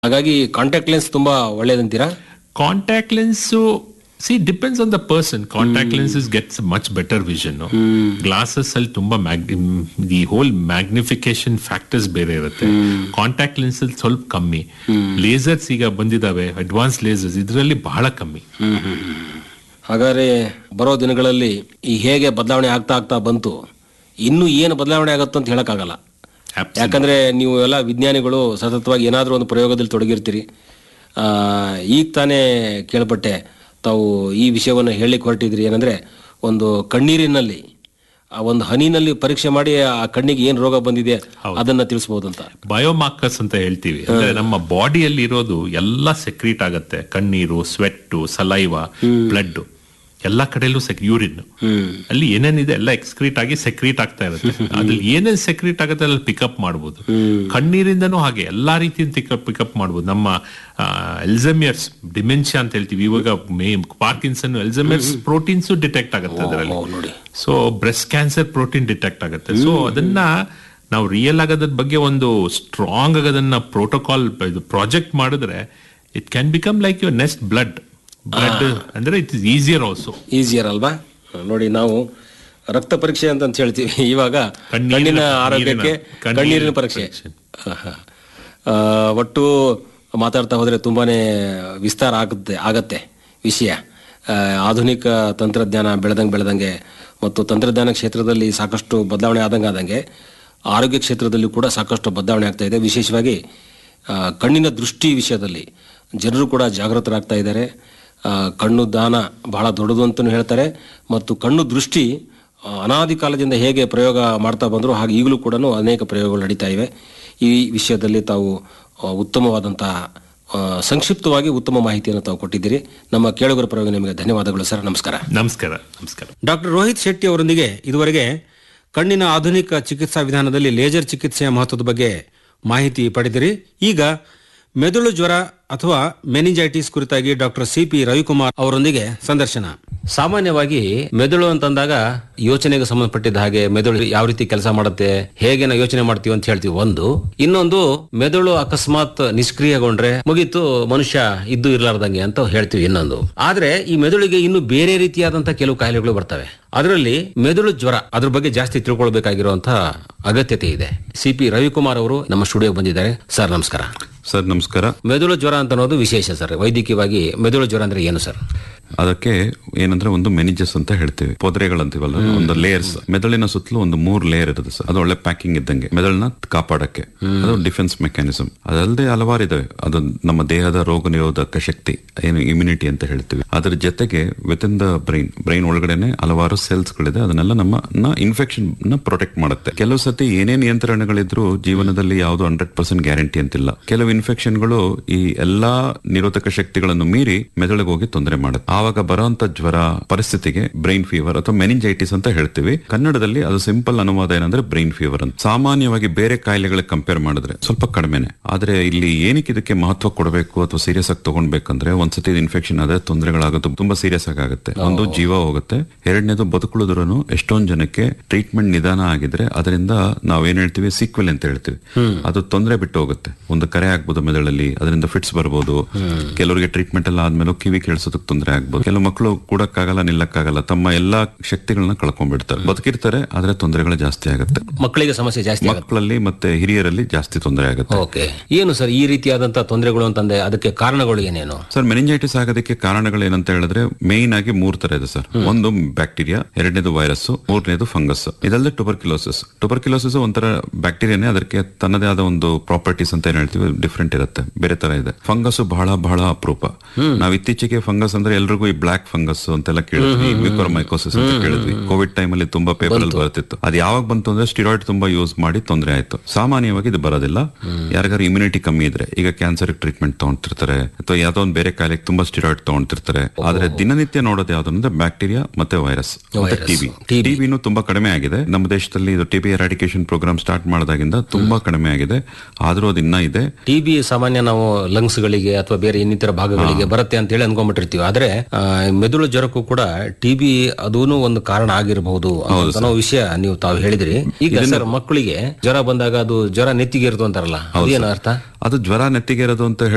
ಹಾಗಾಗಿ contact lens ತುಂಬಾ ಒಳ್ಳೇದಂತೀರಾ contact lens see depends on the person contact lenses gets much better vision glasses ಅಲ್ಲಿ ತುಂಬಾ the whole magnification factors ಬೇರೆ ಇರುತ್ತೆ ಕಾಂಟ್ಯಾಕ್ಟ್ ಲೆನ್ಸ್ ಅಲ್ಲಿ ಸ್ವಲ್ಪ ಕಮ್ಮಿ ಲೇಸರ್ಸ್ ಈಗ ಬಂದಿದಾವೆ ಅಡ್ವಾನ್ಸ್ ಲೇಸರ್ಸ್ ಇದರಲ್ಲಿ ಬಹಳ ಕಮ್ಮಿ ಹಾಗಾದ್ರೆ ಬರೋ ದಿನಗಳಲ್ಲಿ ಈ ಹೇಗೆ ಬದಲಾವಣೆ ಆಗ್ತಾ ಆಗ್ತಾ ಬಂತು ಇನ್ನು ಏನು ಬದಲಾವಣೆ ಆಗುತ್ತೋ ಅಂತ ಹೇಳಕ್ಕಾಗಲ್ಲ ಯಾಕಂದ್ರೆ ನೀವು ಎಲ್ಲ ವಿಜ್ಞಾನಿಗಳು ಸತತವಾಗಿ ಏನಾದರೂ ಒಂದು ಪ್ರಯೋಗದಲ್ಲಿ ತೊಡಗಿರ್ತೀರಿ ಆ, ಈಗ ತಾನೇ ಕೇಳ್ಪಟ್ಟೆ ತಾವು ಈ ವಿಷಯವನ್ನು ಹೇಳಲಿಕ್ಕೆ ಹೊರಟಿದ್ರಿ ಏನಂದ್ರೆ ಒಂದು ಕಣ್ಣೀರಿನಲ್ಲಿ ಆ ಒಂದು ಹನಿನಲ್ಲಿ ಪರೀಕ್ಷೆ ಮಾಡಿ ಆ ಕಣ್ಣಿಗೆ ಏನು ರೋಗ ಬಂದಿದೆ ಅದನ್ನ ತಿಳಿಸ್ಬೋದಂತ ಬಯೋಮಾರ್ಕರ್ಸ್ ಅಂತ ಹೇಳ್ತೀವಿ ಅಂದ್ರೆ ನಮ್ಮ ಬಾಡಿಯಲ್ಲಿ ಇರೋದು ಎಲ್ಲ ಸೆಕ್ರೀಟ್ ಆಗತ್ತೆ ಕಣ್ಣೀರು ಸ್ವೆಟ್ ಸಲೈವ ಬ್ಲಡ್ ಎಲ್ಲಾ ಕಡೆಯಲ್ಲೂ ಯೂರಿನ್ ಅಲ್ಲಿ ಏನೇನಿದೆ ಎಲ್ಲ ಎಕ್ಸ್ಕ್ರೀಟ್ ಆಗಿ ಸೆಕ್ರೀಟ್ ಆಗ್ತಾ ಇರುತ್ತೆ ಅದ್ರಲ್ಲಿ ಏನೇನ್ ಸೆಕ್ರೀಟ್ ಆಗುತ್ತೆ ಅಲ್ಲಿ ಪಿಕಪ್ ಮಾಡಬಹುದು ಕಣ್ಣೀರಿಂದನೂ ಹಾಗೆ ಎಲ್ಲಾ ರೀತಿಯಿಂದ ಪಿಕಪ್ ಮಾಡಬಹುದು ನಮ್ಮ ಎಲ್ಸಮಿಯರ್ಸ್ ಡಿಮೆನ್ಷಿಯಾ ಅಂತ ಹೇಳ್ತೀವಿ ಇವಾಗ may Parkinson Alzheimer's proteins detect ಆಗುತ್ತೆ ಅದರಲ್ಲಿ ನೋಡಿ so breast cancer protein detect ಆಗುತ್ತೆ ಸೊ ಅದನ್ನ ನಾವು ರಿಯಲ್ ಆಗೋದ್ರ ಬಗ್ಗೆ ಒಂದು ಸ್ಟ್ರಾಂಗ್ ಆಗೋದನ್ನ ಪ್ರೋಟೋಕಾಲ್ ಪ್ರಾಜೆಕ್ಟ್ ಮಾಡಿದ್ರೆ it can become like your next blood blood ಅಂದ್ರೆ it is easier also easier ಅಲ್ವಾ ನೋಡಿ ನಾವು ರಕ್ತ ಪರೀಕ್ಷೆ ಅಂತ ಅಂತ ಹೇಳ್ತೀವಿ ಇವಾಗ ಕಣ್ಣೀರಿನ- ಕಣ್ಣಿನ ಆರೋಗ್ಯಕ್ಕೆ ಕಣ್ಣೀರಿನ ಕಣ್ಣೀರಿನ ಪರೀಕ್ಷೆ ಆಹಾ. ಆ, ಒಟ್ಟು ಮಾತಾಡ್ತಾ ಹೋದ್ರೆ ತುಂಬಾನೇ ವಿಸ್ತಾರ ಆಗುತ್ತೆ ಆಗತ್ತೆ ವಿಷಯ ಆ, ಆಧುನಿಕ ತಂತ್ರಜ್ಞಾನ ಬೆಳೆದಂಗೆ ಬೆಳೆದಂಗೆ ಮತ್ತು ತಂತ್ರಜ್ಞಾನ ಕ್ಷೇತ್ರದಲ್ಲಿ ಸಾಕಷ್ಟು ಬದಲಾವಣೆ ಆದಂಗೆ ಆದಂಗೆ ಆರೋಗ್ಯ ಕ್ಷೇತ್ರದಲ್ಲಿ ಕೂಡ ಸಾಕಷ್ಟು ಬದಲಾವಣೆ ಆಗ್ತಾ ಇದೆ ವಿಶೇಷವಾಗಿ ಆ, ಕಣ್ಣಿನ ದೃಷ್ಟಿ ವಿಷಯದಲ್ಲಿ ಜನರು ಕೂಡ ಜಾಗೃತರಾಗ್ತಾ ಇದ್ದಾರೆ ಆ, ಕಣ್ಣು ದಾನ ಬಹಳ ದೊಡ್ಡದು ಅಂತಲೂ ಹೇಳ್ತಾರೆ ಮತ್ತು ಕಣ್ಣು ದೃಷ್ಟಿ ಆ, ಅನಾದಿ ಕಾಲದಿಂದ ಹೇಗೆ ಪ್ರಯೋಗ ಮಾಡ್ತಾ ಬಂದರೂ ಹಾಗೆ ಈಗಲೂ ಕೂಡ ಅನೇಕ ಪ್ರಯೋಗಗಳು ನಡೀತಾ ಇವೆ ಈ ವಿಷಯದಲ್ಲಿ ತಾವು ಆ, ಉತ್ತಮವಾದಂತಹ ಆ, ಸಂಕ್ಷಿಪ್ತವಾಗಿ ಉತ್ತಮ ಮಾಹಿತಿಯನ್ನು ತಾವು ಕೊಟ್ಟಿದ್ದೀರಿ ನಮ್ಮ ಕೇಳುಗರ ಪರವಾಗಿ ನಿಮಗೆ ಧನ್ಯವಾದಗಳು ಸರ್ ನಮಸ್ಕಾರ ನಮಸ್ಕಾರ ನಮಸ್ಕಾರ ಡಾಕ್ಟರ್ ರೋಹಿತ್ ಶೆಟ್ಟಿ ಅವರೊಂದಿಗೆ ಇದುವರೆಗೆ ಕಣ್ಣಿನ ಆಧುನಿಕ ಚಿಕಿತ್ಸಾ ವಿಧಾನದಲ್ಲಿ ಲೇಸರ್ ಚಿಕಿತ್ಸೆಯ ಮಹತ್ವದ ಬಗ್ಗೆ ಮಾಹಿತಿ ಪಡೆದಿರಿ ಈಗ ಮೆದುಳು ಜ್ವರ ಅಥವಾ ಮೆನಿಂಜೈಟಿಸ್ ಕುರಿತಾಗಿ ಡಾಕ್ಟರ್ ಸಿ ಪಿ ರವಿಕುಮಾರ್ ಅವರೊಂದಿಗೆ ಸಂದರ್ಶನ ಸಾಮಾನ್ಯವಾಗಿ ಮೆದುಳು ಅಂತಂದಾಗ ಯೋಚನೆಗೆ ಸಂಬಂಧಪಟ್ಟಿದ್ದ ಹಾಗೆ ಮೆದುಳು ಯಾವ ರೀತಿ ಕೆಲಸ ಮಾಡುತ್ತೆ ಹೇಗೆ ನಾವು ಯೋಚನೆ ಮಾಡ್ತೀವಿ ಅಂತ ಹೇಳ್ತೀವಿ ಒಂದು ಇನ್ನೊಂದು ಮೆದುಳು ಅಕಸ್ಮಾತ್ ನಿಷ್ಕ್ರಿಯಗೊಂಡ್ರೆ ಮುಗೀತು ಮನುಷ್ಯ ಇದ್ದು ಇರ್ಲಾರ್ದಂಗೆ ಅಂತ ಹೇಳ್ತೀವಿ ಇನ್ನೊಂದು ಆದ್ರೆ ಈ ಮೆದುಳಿಗೆ ಇನ್ನು ಬೇರೆ ರೀತಿಯಾದಂತಹ ಕೆಲವು ಕಾಯಿಲೆಗಳು ಬರ್ತವೆ ಅದರಲ್ಲಿ ಮೆದುಳು ಜ್ವರ ಅದ್ರ ಬಗ್ಗೆ ಜಾಸ್ತಿ ತಿಳ್ಕೊಳ್ಬೇಕಾಗಿರುವಂತಹ ಅಗತ್ಯತೆ ಇದೆ ಸಿ ಪಿ ರವಿಕುಮಾರ್ ಅವರು ನಮ್ಮ ಸ್ಟುಡಿಯೋ ಬಂದಿದ್ದಾರೆ ಸರ್ ನಮಸ್ಕಾರ ಸರ್ ನಮಸ್ಕಾರ ಮೆದುಳು ಜ್ವರ ಅಂತ ಅನ್ನೋದು ವಿಶೇಷ ಸರ್ ವೈದ್ಯಕೀಯವಾಗಿ ಮೆದುಳು ಜ್ವರ ಅಂದ್ರೆ ಏನು ಸರ್ ಅದಕ್ಕೆ ಏನಂದ್ರೆ ಒಂದು ಮೆನಿಜಸ್ ಅಂತ ಹೇಳ್ತೀವಿ ಪೊದರೆಗಳಂತೀವಲ್ಲ ಒಂದು ಲೇಯರ್ಸ್ ಮೆದುಳಿನ ಸುತ್ತಲೂ ಒಂದು ಮೂರ್ ಲೇಯರ್ ಇರುತ್ತೆ ಸರ್ ಅದು ಒಳ್ಳೆ ಪ್ಯಾಕಿಂಗ್ ಇದ್ದಂಗೆ ಮೆದುಳನ್ನ ಕಾಪಾಡಕ್ಕೆ ಅದು ಡಿಫೆನ್ಸ್ ಮೆಕ್ಯಾನಿಸಮ್ ಅದಲ್ಲದೆ ಹಲವಾರು ಇದಾವೆ ಅದು ನಮ್ಮ ದೇಹದ ರೋಗ ನಿರೋಧಕ ಶಕ್ತಿ ಏನು ಇಮ್ಯುನಿಟಿ ಅಂತ ಹೇಳ್ತೀವಿ ಅದ್ರ ಜೊತೆಗೆ with in the brain brain ಒಳಗಡೆನೆ ಹಲವಾರು ಸೆಲ್ಸ್ ಗಳಿದೆ ಅದನ್ನೆಲ್ಲ ನಮ್ಮ ಇನ್ಫೆಕ್ಷನ್ ನ ಪ್ರೊಟೆಕ್ಟ್ ಮಾಡುತ್ತೆ ಕೆಲವು ಸತಿ ಏನೇ ನಿಯಂತ್ರಣಗಳಿದ್ರು ಜೀವನದಲ್ಲಿ ಯಾವುದು ಹಂಡ್ರೆಡ್ ಪರ್ಸೆಂಟ್ ಗ್ಯಾರಂಟಿ ಅಂತಿಲ್ಲ ಕೆಲವು ಇನ್ಫೆಕ್ಷನ್ಗಳು ಈ ಎಲ್ಲಾ ನಿರೋಧಕ ಶಕ್ತಿಗಳನ್ನು ಮೀರಿ ಮೆದುಳಿಗೆ ಹೋಗಿ ತೊಂದರೆ ಮಾಡುತ್ತೆ ಆವಾಗ ಬರುವಂತ ಜ್ವರ ಪರಿಸ್ಥಿತಿಗೆ ಬ್ರೈನ್ ಫೀವರ್ ಅಥವಾ ಮೆನಿಂಜೈಟಿಸ್ ಅಂತ ಹೇಳ್ತೀವಿ ಕನ್ನಡದಲ್ಲಿ ಅದು ಸಿಂಪಲ್ ಅನುವಾದ ಏನಂದ್ರೆ ಬ್ರೈನ್ ಫೀವರ್ ಅಂತ ಸಾಮಾನ್ಯವಾಗಿ ಬೇರೆ ಕಾಯಿಲೆಗಳಿಗೆ ಕಂಪೇರ್ ಮಾಡಿದ್ರೆ ಸ್ವಲ್ಪ ಕಡಿಮೆನೆ ಆದ್ರೆ ಇಲ್ಲಿ ಏನಕ್ಕೆ ಇದಕ್ಕೆ ಮಹತ್ವ ಕೊಡಬೇಕು ಅಥವಾ ಸೀರಿಯಸ್ ಆಗಿ ತಗೊಂಡ್ಬೇಕಂದ್ರೆ ಒಂದ್ಸತಿ ಇನ್ಫೆಕ್ಷನ್ ಆದ್ರೆ ತೊಂದರೆಗಳಾಗೋದು ತುಂಬಾ ಸೀರಿಯಸ್ ಆಗಿ ಆಗುತ್ತೆ ಒಂದು ಜೀವ ಹೋಗುತ್ತೆ ಎರಡನೇದು ಬದುಕುಳಿದ್ರು ಎಷ್ಟೊಂದ್ ಜನಕ್ಕೆ ಟ್ರೀಟ್ಮೆಂಟ್ ನಿಧಾನ ಆಗಿದ್ರೆ ಅದರಿಂದ ನಾವೇನ್ ಹೇಳ್ತೀವಿ ಸೀಕ್ವೆಲ್ ಅಂತ ಹೇಳ್ತೀವಿ ಅದು ತೊಂದರೆ ಬಿಟ್ಟು ಹೋಗುತ್ತೆ ಒಂದು ಕರೆ ಆಗ್ಬೋದು ಮೆದುಳಲ್ಲಿ ಅದರಿಂದ ಫಿಟ್ಸ್ ಬರ್ಬೋದು ಕೆಲವರಿಗೆ ಟ್ರೀಟ್ಮೆಂಟ್ ಎಲ್ಲ ಆದ್ಮೇಲೆ ಕಿವಿ ಕೇಳಿಸೋದಕ್ಕೆ ತೊಂದರೆ ಆಗ್ಬೋದು ಕೆಲವು ಮಕ್ಕಳು ಕೂಡಕ್ಕಾಗಲ್ಲ ನಿಲ್ಲಕ್ಕಾಗಲ್ಲ ತಮ್ಮ ಎಲ್ಲಾ ಶಕ್ತಿಗಳನ್ನ ಕಳ್ಕೊಂಡ್ಬಿಡ್ತಾರೆ ಬದುಕಿರ್ತಾರೆ ಆದ್ರೆ ತೊಂದರೆಗಳು ಜಾಸ್ತಿ ಆಗುತ್ತೆ ಮಕ್ಕಳಿಗೆ ಸಮಸ್ಯೆ ಜಾಸ್ತಿ ಆಗುತ್ತೆ ಮಕ್ಕಳಲ್ಲಿ ಮತ್ತೆ ಹಿರಿಯರಲ್ಲಿ ಜಾಸ್ತಿ ತೊಂದರೆ ಆಗುತ್ತೆ ಓಕೆ ಏನು ಸರ್ ಈ ರೀತಿಯಾದಂತಹ ತೊಂದರೆಗಳು ಅಂತಂದ್ರೆ ಅದಕ್ಕೆ ಕಾರಣಗಳು ಏನೇನು ಸರ್ ಮೆನಿಂಜೈಟಿಸ್ ಆಗೋದಕ್ಕೆ ಕಾರಣಗಳು ಏನಂತ ಹೇಳಿದ್ರೆ ಮೇನ್ ಆಗಿ ಮೂರ್ ತರ ಇದೆ ಸರ್ ಒಂದು ಬ್ಯಾಕ್ಟೀರಿಯಾ ಎರಡನೇದು ವೈರಸ್ ಮೂರನೇದು ಫಂಗಸ್ ಇದಲ್ಲದೆ ಟುಬರ್ಕ್ಯುಲೋಸಿಸ್ ಟುಬರ್ಕ್ಯುಲೋಸಿಸ್ ಒಂಥರ ಬ್ಯಾಕ್ಟೀರಿಯಾನೇ ಅದಕ್ಕೆ ತನ್ನದೇ ಆದ ಒಂದು ಪ್ರಾಪರ್ಟೀಸ್ ಅಂತ ಏನ್ ಹೇಳ್ತೀವಿ ಡಿಫ್ರೆಂಟ್ ಇರುತ್ತೆ ಬೇರೆ ತರ ಇದೆ ಫಂಗಸ್ ಬಹಳ ಬಹಳ ಅಪರೂಪ ನಾವ್ ಇತ್ತೀಚೆಗೆ ಫಂಗಸ್ ಅಂದ್ರೆ ಎಲ್ರಿಗೂ ಈ ಬ್ಲಾಕ್ ಫಂಗಸ್ ಅಂತೆಲ್ಲ ಕೇಳಿದ್ವಿ ಮೈಕೋಸಿಸ್ ಅಂತ ಕೇಳಿದ್ವಿ ಕೋವಿಡ್ ಟೈಮ್ ಅಲ್ಲಿ ತುಂಬಾ ಪೇಪರ್ ಅಲ್ಲಿ ಬರ್ತಿತ್ತು ಅದು ಯಾವಾಗ ಬಂತು ಅಂದ್ರೆ ಸ್ಟಿರಾಯ್ಡ್ ತುಂಬಾ ಯೂಸ್ ಮಾಡಿ ತೊಂದರೆ ಆಯ್ತು ಸಾಮಾನ್ಯವಾಗಿ ಇದು ಬರೋದಿಲ್ಲ ಯಾರಿಗಾರು ಇಮ್ಯುನಿಟಿ ಕಮ್ಮಿ ಇದ್ರೆ ಈಗ ಕ್ಯಾನ್ಸರ್ ಟ್ರೀಟ್ಮೆಂಟ್ ತಗೊಂತಿರ್ತಾರೆ ಅಥವಾ ಯಾವ್ದೋ ಒಂದು ಬೇರೆ ಕಾಯಿಲೆಗೆ ತುಂಬಾ ಸ್ಟಿರಾಯ್ಡ್ ತಗೊಂತಿರ್ತಾರೆ ಆದ್ರೆ ದಿನನಿತ್ಯ ನೋಡೋದು ಯಾವ್ದು ಅಂದ್ರೆ ಬ್ಯಾಕ್ಟೀರಿಯಾ ಮತ್ತೆ ವೈರಸ್ ಮತ್ತೆ ಟಿಬಿ ಟಿಬಿನೂ ತುಂಬಾ ಕಡಿಮೆ ಆಗಿದೆ ನಮ್ಮ ದೇಶದಲ್ಲಿ ಇದು ಟಿಬಿ ಎರಾಡಿಕೇಶನ್ ಪ್ರೋಗ್ರಾಮ್ ಸ್ಟಾರ್ಟ್ ಮಾಡಿದಾಗಿಂದ ತುಂಬಾ ಕಡಿಮೆ ಆಗಿದೆ ಆದ್ರೂ ಅದು ಇನ್ನ ಇದೆ ಟಿಬಿ ಸಾಮಾನ್ಯ ನಾವು ಲಂಗ್ಸ್ ಗಳಿಗೆ ಅಥವಾ ಬೇರೆ ಇನ್ನಿತರ ಭಾಗಗಳಿಗೆ ಬರುತ್ತೆ ಅಂತ ಹೇಳಿ ಅನ್ಕೊಂಡ್ಬಿಟ್ಟಿರ್ತೀವಿ ಆದ್ರೆ ಆ, ಮೆದುಳು ಜ್ವರಕ್ಕೂ ಕೂಡ ಟಿಬಿ ಅದೂನು ಒಂದು ಕಾರಣ ಆಗಿರಬಹುದು ಅನ್ನೋ ವಿಷಯ ನೀವು ತಾವು ಹೇಳಿದ್ರಿ ಈಗ ಸರ್ ಮಕ್ಕಳಿಗೆ ಜ್ವರ ಬಂದಾಗ ಅದು ಜ್ವರ ನೆತ್ತಿಗೆ ಇರುತ್ತು ಅಂತಾರಲ್ಲ ಅದೇನು ಅರ್ಥ ಅದು ಜ್ವರ ನೆತ್ತಿಗೇರೋದು ಅಂತ